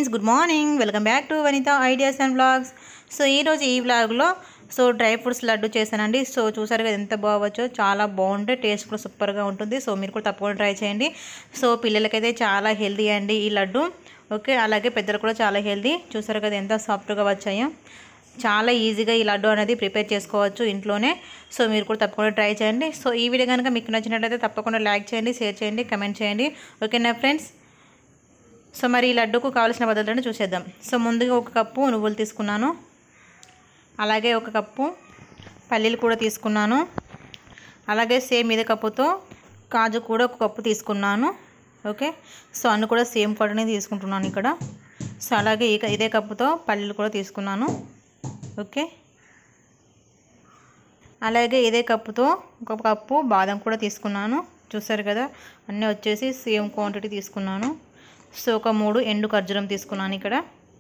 Friends good morning welcome back to Vanitha ideas and vlogs so ఈరోజు ఈ వ్లాగ్లో so dry fruits laddu చేశానండి so చూసారు కదా ఎంత బాగొచ్చో చాలా బాగుంటే టేస్ట్ కూడా సూపర్గా ఉంటుంది సో మీరు కూడా తప్పకుండా ట్రై చేయండి సో పిల్లలకైతే చాలా హెల్తీ అండి ఈ లడ్డు ఓకే అలాగే పెద్దలు కూడా చాలా హెల్తీ చూసారు కదా ఎంత సాఫ్ట్గా వచ్చాయో చాలా ఈజీగా ఈ లడ్డు అనేది ప్రిపేర్ చేసుకోవచ్చు ఇంట్లోనే సో మీరు కూడా తప్పకుండా ట్రై చేయండి సో ఈ వీడియో కనుక మీకు నచ్చినట్లయితే తప్పకుండా లైక్ చేయండి షేర్ చేయండి కమెంట్ చేయండి ఓకేనా ఫ్రెండ్స్ సో మరి ఈ లడ్డుకు కావాల్సిన పద్ధతులను చూసేద్దాం సో ముందుగా ఒక కప్పు నువ్వులు తీసుకున్నాను అలాగే ఒక కప్పు పల్లీలు కూడా తీసుకున్నాను అలాగే సేమ్ ఇదే కప్పుతో కాజు కూడా ఒక కప్పు తీసుకున్నాను ఓకే సో అన్ని కూడా సేమ్ క్వాంటిటీ తీసుకుంటున్నాను ఇక్కడ సో అలాగే ఇక ఇదే కప్పుతో పల్లీలు కూడా తీసుకున్నాను ఓకే అలాగే ఇదే కప్పుతో ఒక కప్పు బాదం కూడా తీసుకున్నాను చూసారు కదా అన్నీ వచ్చేసి సేమ్ క్వాంటిటీ తీసుకున్నాను సో ఒక మూడు ఎండు ఖర్జూరం తీసుకున్నాను ఇక్కడ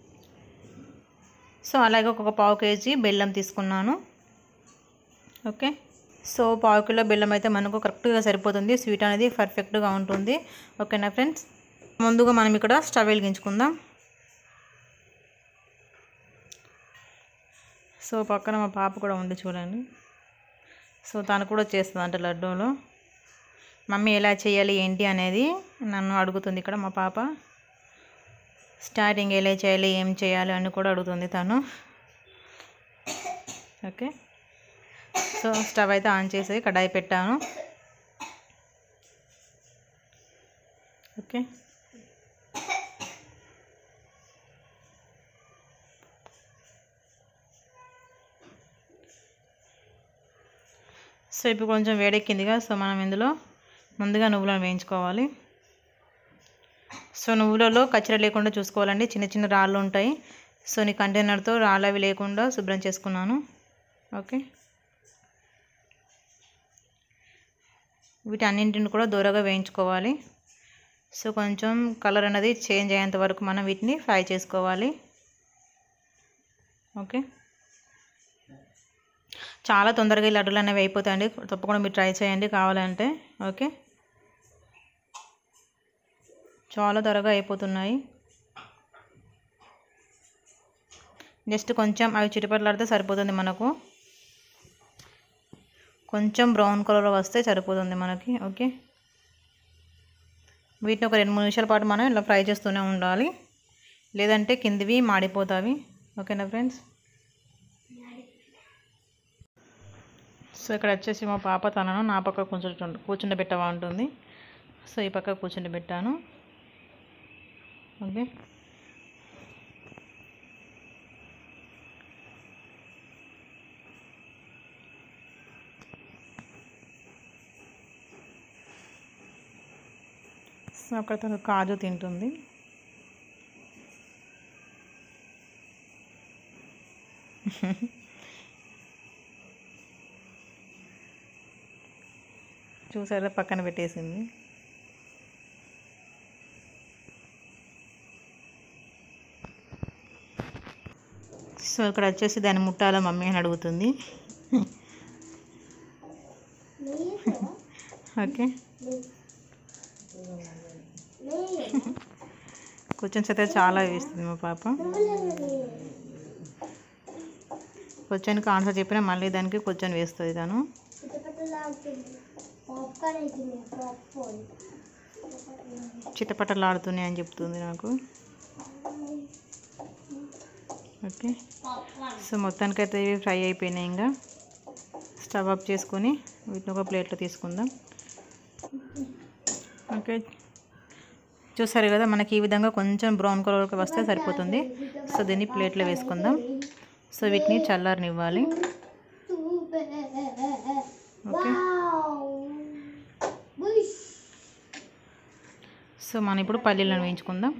సో అలాగే ఒక పావు కేజీ బెల్లం తీసుకున్నాను ఓకే సో పావు కిలో బెల్లం అయితే మనకు కరెక్ట్గా సరిపోతుంది స్వీట్ అనేది పర్ఫెక్ట్గా ఉంటుంది ఓకేనా ఫ్రెండ్స్ ముందుగా మనం ఇక్కడ స్టవ్ వెలిగించుకుందాం సో పక్కన మా పాప కూడా ఉంది చూడండి సో తను కూడా చేస్తుంది అంటే లడ్డూలు మమ్మీ ఎలా చేయాలి ఏంటి అనేది నన్ను అడుగుతుంది ఇక్కడ మా పాప స్టార్టింగ్ ఎలా చేయాలి ఏం చేయాలి అని కూడా అడుగుతుంది తను ఓకే సో స్టవ్ అయితే ఆన్ చేసి కడాయి పెట్టాను ఓకే సో ఇప్పుడు కొంచెం వేడెక్కిందిగా సో మనం ఇందులో ముందుగా నువ్వులను వేయించుకోవాలి సో నువ్వులలో కచ్చర లేకుండా చూసుకోవాలండి చిన్న చిన్న రాళ్ళు ఉంటాయి సో నీ కంటైనర్తో రాళ్ళు అవి లేకుండా శుభ్రం చేసుకున్నాను ఓకే వీటన్నింటిని కూడా దూరగా వేయించుకోవాలి సో కొంచెం కలర్ అనేది చేంజ్ అయ్యేంత వరకు మనం వీటిని ఫ్రై చేసుకోవాలి ఓకే చాలా తొందరగా ఈ లడ్డూలు అనేవి అయిపోతాయండి తప్పకుండా మీరు ట్రై చేయండి కావాలంటే ఓకే చాలా త్వరగా అయిపోతున్నాయి జస్ట్ కొంచెం అవి చిటిపట్లాడితే సరిపోతుంది మనకు కొంచెం బ్రౌన్ కలర్ వస్తే సరిపోతుంది మనకి ఓకే వీటిని ఒక రెండు మూడు నిమిషాల పాటు మనం ఇలా ఫ్రై చేస్తూనే ఉండాలి లేదంటే కిందివి మాడిపోతావి ఓకేనా ఫ్రెండ్స్ సో ఇక్కడ వచ్చేసి మా పాప తనను నా పక్క కూర్చుంటు కూర్చుండబెట్టవా ఉంటుంది సో ఈ పక్క కూర్చుండబెట్టాను ఓకే సో అక్కడ తను కాజు తింటుంది చూసారా పక్కన పెట్టేసింది సో ఇక్కడ వచ్చేసి దాన్ని ముట్టాల మమ్మీ అని అడుగుతుంది ఓకే క్వశ్చన్స్ అయితే చాలా వేస్తుంది మా పాప క్వశ్చన్కి ఆన్సర్ చెప్పినా మళ్ళీ దానికి క్వశ్చన్ వేస్తుంది తను చిటపటలాడుతున్నాయి అని చెప్తుంది నాకు ఓకే సో మొత్తానికైతే ఇవి ఫ్రై అయిపోయినాయి ఇంకా స్టవ్ ఆఫ్ చేసుకొని వీటిని ఒక ప్లేట్లో తీసుకుందాం ఓకే చూసారు కదా మనకి ఈ విధంగా కొంచెం బ్రౌన్ కలర్కి వస్తే సరిపోతుంది సో దీన్ని ప్లేట్లో వేసుకుందాం సో వీటిని చల్లారనివ్వాలి ఓకే సో మనం ఇప్పుడు పల్లీలను వేయించుకుందాం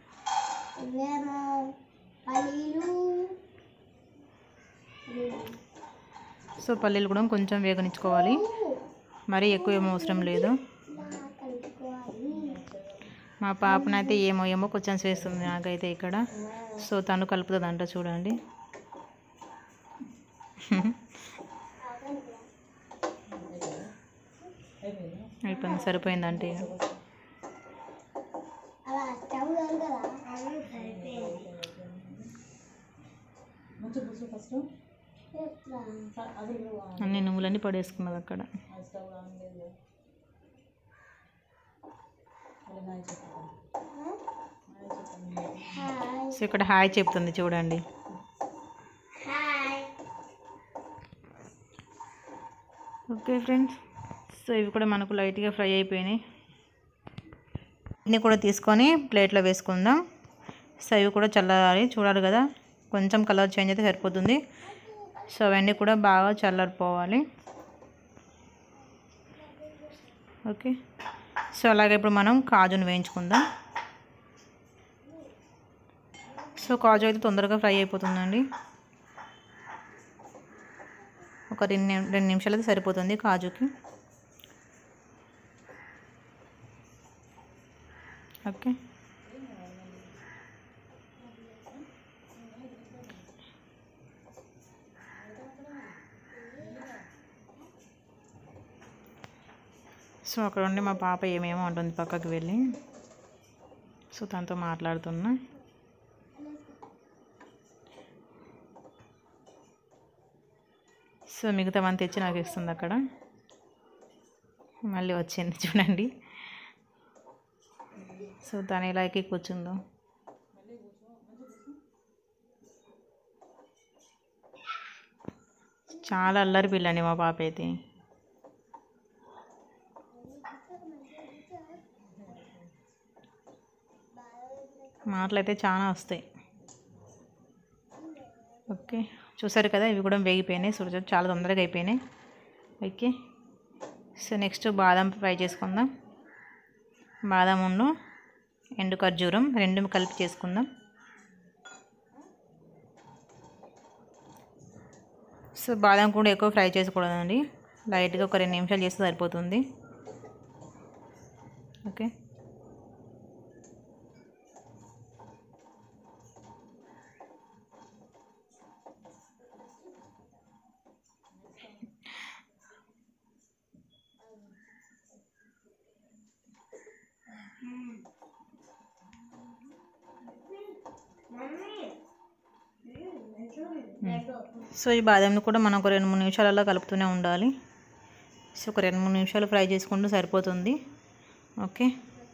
సో పల్లీలు కూడా కొంచెం వేగనిచ్చుకోవాలి మరీ ఎక్కువ ఏమో అవసరం లేదు మా పాపనైతే ఏమో ఏమో క్వశ్చన్స్ వేస్తుంది నాకైతే ఇక్కడ సో తను కలుపుతుందంట చూడండి అయిపోయింది సరిపోయిందంటే ఇక. అన్ని నువ్వులన్నీ పడేసుకున్నది అక్కడ సో ఇక్కడ హాయ్ చెప్తుంది చూడండి ఓకే ఫ్రెండ్స్ సో ఇవి కూడా మనకు లైట్గా ఫ్రై అయిపోయినాయి వీటిని కూడా తీసుకొని ప్లేట్లో వేసుకుందాం సో ఇవి కూడా చల్లారాలి చూడాలి కదా కొంచెం కలర్ చేంజ్ అయితే సరిపోతుంది సో అవన్నీ కూడా బాగా చల్లారిపోవాలి ఓకే సో అలాగే ఇప్పుడు మనం కాజును వేయించుకుందాం సో కాజు అయితే తొందరగా ఫ్రై అయిపోతుందండి ఒక రెండు నిమి- రెండు నిమిషాలు అయితే సరిపోతుంది కాజుకి ఓకే సో అక్కడ ఉండి మా పాప ఏమేమో అంటుంది పక్కకి వెళ్ళి సో తనతో మాట్లాడుతున్నా సో మిగతా మంది తెచ్చి నాకు ఇస్తుంది అక్కడ మళ్ళీ వచ్చింది చూడండి సో తను ఎలా ఎక్కి కూర్చుందో చాలా అల్లరి పిల్లండి మా పాప అయితే మాటలైతే చాలా వస్తాయి ఓకే చూసారు కదా ఇవి కూడా వేగిపోయినాయి సో చాలా తొందరగా అయిపోయినాయి ఓకే సో నెక్స్ట్ బాదం ఫ్రై చేసుకుందాం బాదం ఉన్ను ఎండు ఖర్జూరం రెండు కలిపి చేసుకుందాం సో బాదం కూడా ఎక్కువ ఫ్రై చేసుకోకూడదండి లైట్గా ఒక రెండు నిమిషాలు చేస్తే సరిపోతుంది ఓకే సో ఈ బాదంని కూడా మనం ఒక రెండు మూడు నిమిషాలలో కలుపుతూనే ఉండాలి సో ఒక రెండు మూడు నిమిషాలు ఫ్రై చేసుకుంటూ సరిపోతుంది ఓకే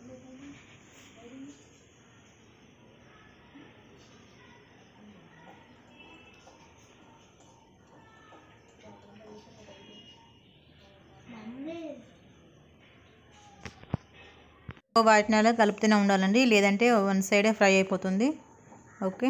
వాటిని అలా కలుపుతూనే ఉండాలండి లేదంటే వన్ సైడే ఫ్రై అయిపోతుంది ఓకే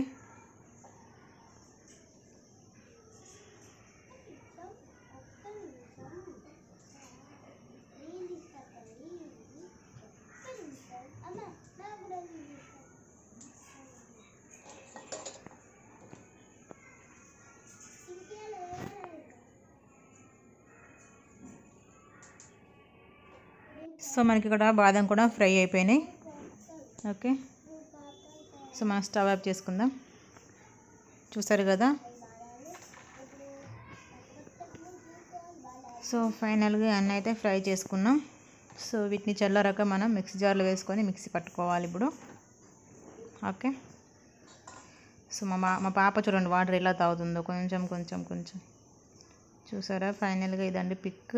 సో మనకి ఇక్కడ బాదం కూడా ఫ్రై అయిపోయినాయి ఓకే సో మనం స్టవ్ ఆఫ్ చేసుకుందాం చూసారు కదా సో ఫైనల్గా అన్నీ అయితే ఫ్రై చేసుకున్నాం సో వీటిని చల్లారాక మనం మిక్సీ జార్లో వేసుకొని మిక్సీ పట్టుకోవాలి ఇప్పుడు ఓకే సో మా మా మా పాప చూడండి వాటర్ ఎలా తాగుతుందో కొంచెం కొంచెం కొంచెం చూసారా ఫైనల్గా ఇదండి పిక్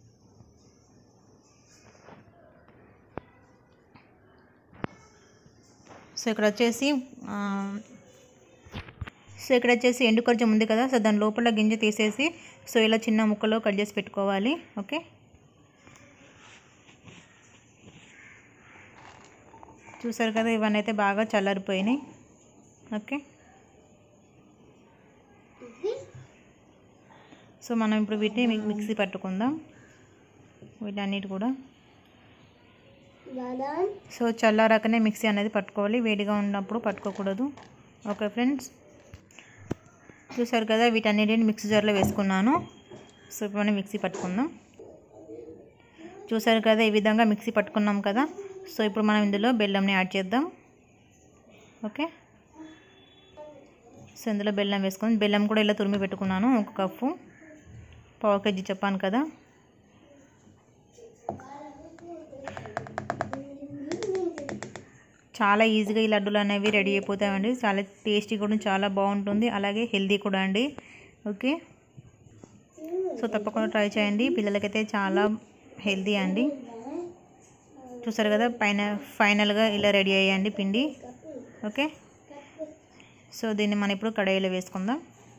సో ఇక్కడ వచ్చేసి ఆ, సో ఇక్కడ వచ్చేసి ఎండు కొంచెం ఉంది కదా సో దాని లోపల గింజ తీసేసి సో ఇలా చిన్న ముక్కలో కట్ చేసి పెట్టుకోవాలి ఓకే చూసారు కదా ఇవన్నీ అయితే బాగా చల్లారిపోయినాయి ఓకే సో మనం ఇప్పుడు వీటిని మిక్- మిక్సీ పట్టుకుందాం వీటన్నిటి కూడా సో చల్లారాకనే మిక్సీ అనేది పట్టుకోవాలి వేడిగా ఉన్నప్పుడు పట్టుకోకూడదు ఓకే ఫ్రెండ్స్ చూసారు కదా వీటన్నిటిని మిక్సీ జార్లో వేసుకున్నాను సో ఇప్పుడు మనం మిక్సీ పట్టుకుందాం చూసారు కదా ఈ విధంగా మిక్సీ పట్టుకున్నాం కదా సో ఇప్పుడు మనం ఇందులో బెల్లంని యాడ్ చేద్దాం ఓకే సో ఇందులో బెల్లం వేసుకొని బెల్లం కూడా ఇలా తురిమి పెట్టుకున్నాను ఒక కప్పు పావు కేజీ చెప్పాను కదా చాలా ఈజీగా ఈ లడ్డూలు అనేవి రెడీ అయిపోతాయండి చాలా టేస్టీ కూడా చాలా బాగుంటుంది అలాగే హెల్దీ కూడా అండి ఓకే సో తప్పకుండా ట్రై చేయండి పిల్లలకైతే చాలా హెల్తీ అండి చూసారు కదా పైన ఫైనల్గా ఇలా రెడీ అయ్యండి పిండి ఓకే సో దీన్ని మనం ఇప్పుడు కడాయిలో వేసుకుందాం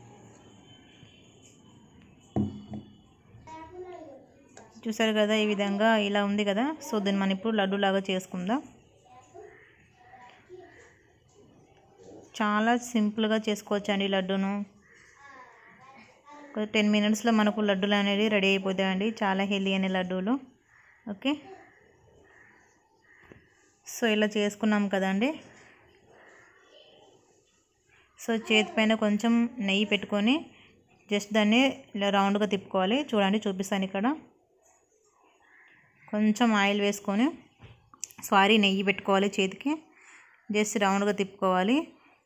చూసారు కదా ఈ విధంగా ఇలా ఉంది కదా సో దీన్ని మనం ఇప్పుడు లడ్డు లాగా చేసుకుందాం చాలా సింపుల్గా చేసుకోవచ్చు అండి లడ్డును ఒక టెన్ మినిట్స్లో మనకు లడ్డూలు అనేది రెడీ అయిపోతాయండి చాలా హెల్దీ అనే లడ్డూలు ఓకే సో ఇలా చేసుకున్నాం కదండి సో చేతి పైన కొంచెం నెయ్యి పెట్టుకొని జస్ట్ దాన్ని ఇలా రౌండ్గా తిప్పుకోవాలి చూడండి చూపిస్తాను ఇక్కడ కొంచెం ఆయిల్ వేసుకొని సారీ నెయ్యి పెట్టుకోవాలి చేతికి జస్ట్ రౌండ్గా తిప్పుకోవాలి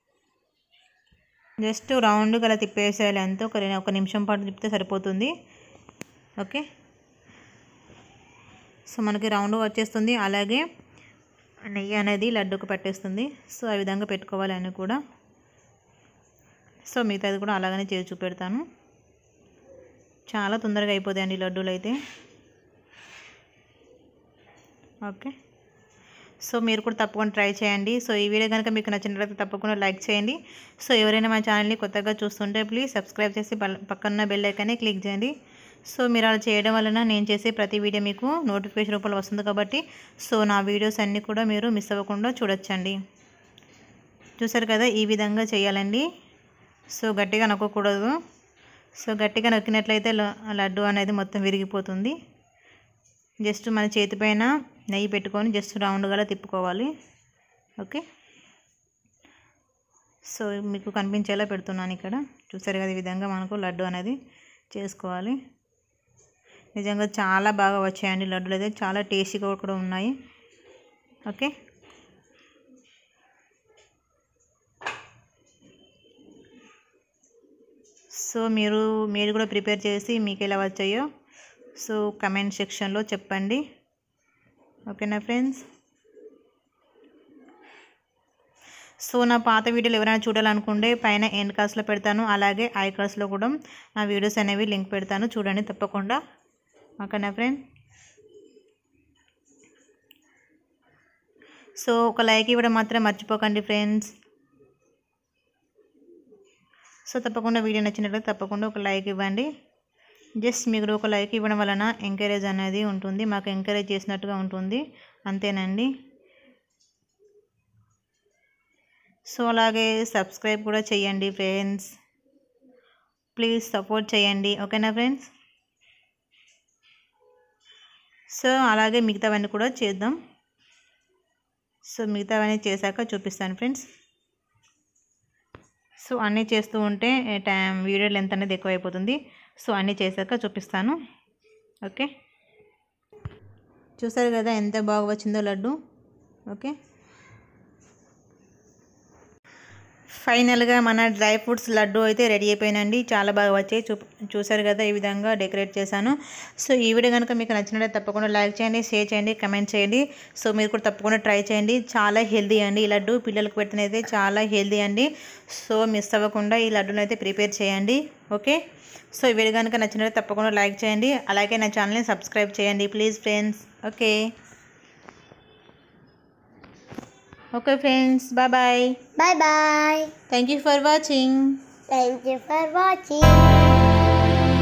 జస్ట్ రౌండ్గా అలా తిప్పేసేయాలి అంతే ఒక రె- ఒక నిమిషం పాటు తిప్పితే సరిపోతుంది ఓకే సో మనకి రౌండ్ వచ్చేస్తుంది అలాగే నెయ్యి అనేది లడ్డుకు పట్టేస్తుంది సో ఆ విధంగా పెట్టుకోవాలి అని కూడా సో మిగతాది కూడా అలాగనే చేసి చూపెడతాను చాలా తొందరగా అయిపోతాయండి లడ్డూలు అయితే ఓకే సో మీరు కూడా తప్పకుండా ట్రై చేయండి సో ఈ వీడియో కనుక మీకు నచ్చినట్లయితే తప్పకుండా లైక్ చేయండి సో ఎవరైనా మా ఛానల్ని కొత్తగా చూస్తుంటే ప్లీజ్ సబ్స్క్రైబ్ చేసి పల్- పక్కన బెల్ ఐకాన్ని క్లిక్ చేయండి సో మీరు అలా చేయడం వలన నేను చేసే ప్రతి వీడియో మీకు నోటిఫికేషన్ రూపంలో వస్తుంది కాబట్టి సో నా వీడియోస్ అన్నీ కూడా మీరు మిస్ అవ్వకుండా చూడొచ్చండి చూసారు కదా ఈ విధంగా చేయాలండి సో గట్టిగా నొక్కకూడదు సో గట్టిగా నొక్కినట్లయితే ల- లడ్డు అనేది మొత్తం విరిగిపోతుంది జస్ట్ మన చేతిపైన నెయ్యి పెట్టుకొని జస్ట్ రౌండ్గా తిప్పుకోవాలి ఓకే సో మీకు కనిపించేలా పెడుతున్నాను ఇక్కడ చూసారు కదా ఈ విధంగా మనకు లడ్డు అనేది చేసుకోవాలి నిజంగా చాలా బాగా వచ్చాయండి లడ్డులు అయితే చాలా టేస్టీగా కూడా ఉన్నాయి ఓకే సో మీరు మీరు కూడా ప్రిపేర్ చేసి మీకు ఎలా వచ్చాయో సో కమెంట్ సెక్షన్లో చెప్పండి ఓకేనా ఫ్రెండ్స్ సో నా పాత వీడియోలు ఎవరైనా చూడాలనుకుంటే పైన ఎండ్ కార్డ్స్లో పెడతాను అలాగే ఐ కార్డ్స్లో కూడా నా వీడియోస్ అనేవి లింక్ పెడతాను చూడండి తప్పకుండా ఓకేనా ఫ్రెండ్ సో ఒక లైక్ ఇవ్వడం మాత్రం మర్చిపోకండి ఫ్రెండ్స్ సో తప్పకుండా వీడియో నచ్చినట్లయితే తప్పకుండా ఒక లైక్ ఇవ్వండి జస్ట్ మీరు ఒక లైక్ ఇవ్వడం వలన ఎంకరేజ్ అనేది ఉంటుంది మాకు ఎంకరేజ్ చేసినట్టుగా ఉంటుంది అంతేనండి సో అలాగే సబ్స్క్రైబ్ కూడా చేయండి ఫ్రెండ్స్ ప్లీజ్ సపోర్ట్ చేయండి ఓకేనా ఫ్రెండ్స్ సో అలాగే మిగతావన్నీ కూడా చేద్దాం సో మిగతావన్నీ చేశాక చూపిస్తాను ఫ్రెండ్స్ సో అన్నీ చేస్తూ ఉంటే టైం వీడియో లెంత్ అనేది ఎక్కువైపోతుంది సో అన్నీ చేశాక చూపిస్తాను ఓకే చూసారు కదా ఎంత బాగా వచ్చిందో లడ్డు ఓకే ఫైనల్గా మన డ్రై ఫ్రూట్స్ లడ్డు అయితే రెడీ అయిపోయినండి చాలా బాగా వచ్చాయి చూ చూసారు కదా ఈ విధంగా డెకరేట్ చేశాను సో ఈ వీడియో కనుక మీకు నచ్చినట్లయితే తప్పకుండా లైక్ చేయండి షేర్ చేయండి కమెంట్ చేయండి సో మీరు కూడా తప్పకుండా ట్రై చేయండి చాలా హెల్దీ అండి ఈ లడ్డు పిల్లలకు పెడితేనైతే చాలా హెల్దీ అండి సో మిస్ అవ్వకుండా ఈ లడ్డును అయితే ప్రిపేర్ చేయండి ఓకే సో ఈ వీడియో కనుక నచ్చినట్లయితే తప్పకుండా లైక్ చేయండి అలాగే నా ఛానల్ని సబ్స్క్రైబ్ చేయండి please friends okay okay friends bye bye Bye bye. Thank you for watching Thank you for watching.